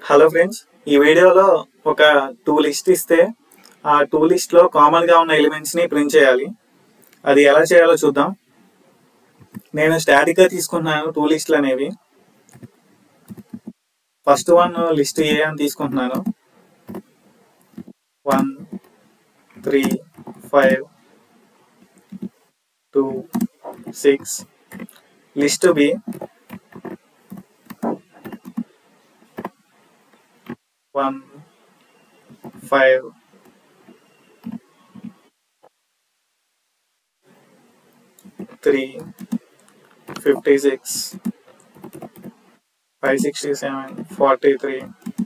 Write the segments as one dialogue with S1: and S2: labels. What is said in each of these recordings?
S1: hello friends ఈ వీడియోలో ఒక టూ లిస్ట్ ఇస్తే ఆ టూ లిస్ట్లో కామన్గా ఉన్న ఎలిమెంట్స్ని ప్రింట్ చేయాలి అది ఎలా చేయాలో చూద్దాం నేను స్టాటిక్గా తీసుకుంటున్నాను టూ లిస్టులు అనేవి ఫస్ట్ వన్ లిస్ట్ ఏ అని తీసుకుంటున్నాను one three five two six list B one five three fifty six five sixty seven forty three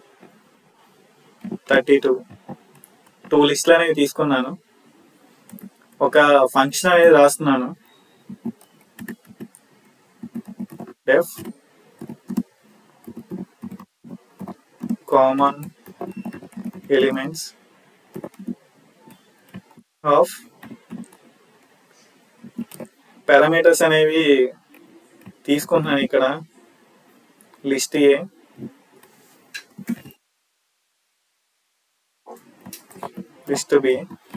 S1: thirty two two లిస్టులు అనేవి తీసుకున్నాను ఒక ఫంక్షన్ అనేది రాస్తున్నాను def common elements of parameters అనేవి తీసుకుంటున్నాను ఇక్కడ లిస్ట్ ఏ లిస్ట్ బి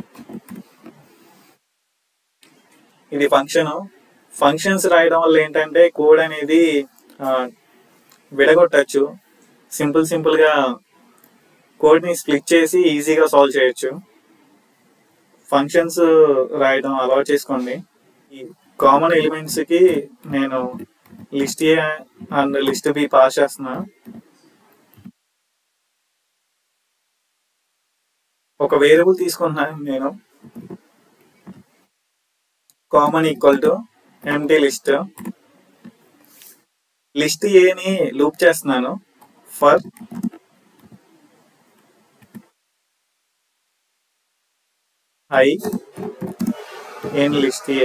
S1: ఇది ఫంక్షన్ ఫంక్షన్స్ రాయడం వల్ల ఏంటంటే కోడ్ అనేది ఆ, విడగొట్టచ్చు సింపుల్ సింపుల్ గా కోడ్ ని స్ప్లిట్ చేసి ఈజీగా సాల్వ్ చేయొచ్చు ఫంక్షన్స్ రాయడం అలవాటు చేసుకోండి ఈ కామన్ ఎలిమెంట్స్ కి నేను list A and list B pass చేస్తున్నా ఒక వేరియబుల్ తీసుకుంటున్నాను నేను common equal to empty list list ఏని లూప్ చేస్తున్నాను for I in list A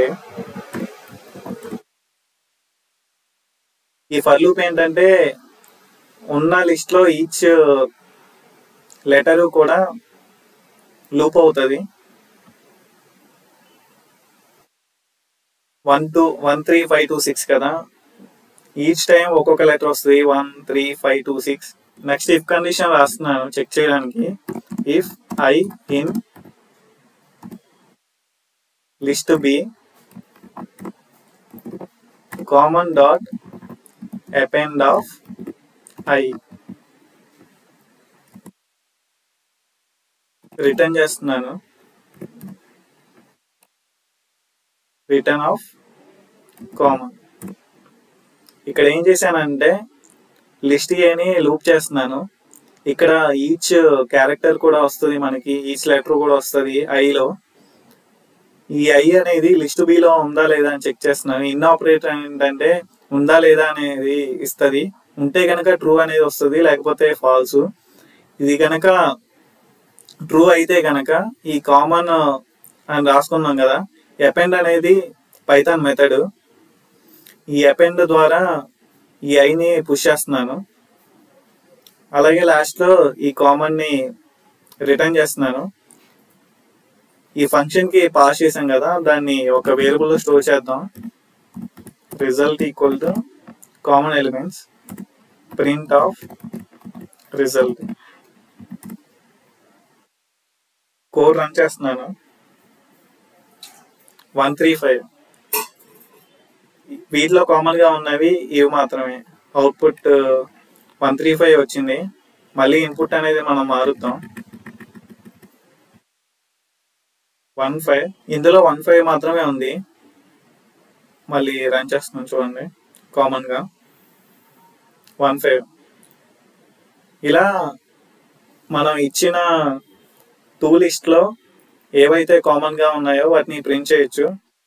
S1: ఈ ఫర్ లూప్ ఏంటంటే ఉన్న లిస్ట్ లో ఈచ్ లెటర్ కూడా లూప్ అవుతుంది one two one three five two six కదా ఈచ్ టైం ఒక్కొక్క లెటర్ వస్తుంది one three five two six next if condition రాస్తున్నాను చెక్ చేయడానికి if I in list B common dot append of I return చేస్తున్నాను return of common ఇక్కడ ఏం చేశానంటే list ఏని లూప్ చేస్తున్నాను ఇక్కడ ఈచ్ క్యారెక్టర్ కూడా వస్తుంది మనకి ఈచ్ లెటర్ కూడా వస్తుంది ఐలో ఈ ఐ అనేది లిస్ట్ బిలో ఉందా లేదా అని చెక్ చేస్తున్నాను ఇన్ ఆపరేటర్ ఏంటంటే ఉందా లేదా అనేది ఇస్తుంది ఉంటే కనుక ట్రూ అనేది వస్తుంది లేకపోతే ఫాల్స్ ఇది కనుక ట్రూ అయితే కనుక ఈ కామన్ అని రాసుకున్నాం కదా అపెండ్ అనేది పైథాన్ మెథడ్ ఈ అపెండ్ ద్వారా ఈ ఐని పుష్ చేస్తున్నాను అలాగే లాస్ట్లో ఈ కామన్ ని రిటర్న్ చేస్తున్నాను ఈ ఫంక్షన్ కి పాస్ చేసాం కదా దాన్ని ఒక వేరియబుల్ లో స్టోర్ చేద్దాం result equal to common elements print of result code run చేస్తున్నాను వన్ త్రీ ఫైవ్ వీటిలో కామన్ గా ఉన్నవి ఇవి మాత్రమే అవుట్పుట్ వన్ త్రీ ఫైవ్ వచ్చింది మళ్ళీ ఇన్పుట్ అనేది మనం మారుద్దాం వన్ ఫైవ్ ఇందులో వన్ ఫైవ్ మాత్రమే ఉంది మళ్ళీ రన్ చేస్తున్నాం చూడండి కామన్ గా వన్ ఫైవ్ ఇలా మనం ఇచ్చిన టూ లిస్ట్ లో ఏవైతే కామన్ గా ఉన్నాయో వాటిని ప్రింట్ చేయొచ్చు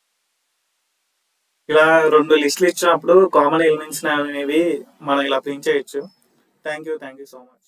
S1: ఇలా రెండు లిస్టులు ఇచ్చినప్పుడు కామన్ ఎలిమెంట్స్ అనేవి మనం ఇలా ప్రింట్ చేయొచ్చు thank you thank you so much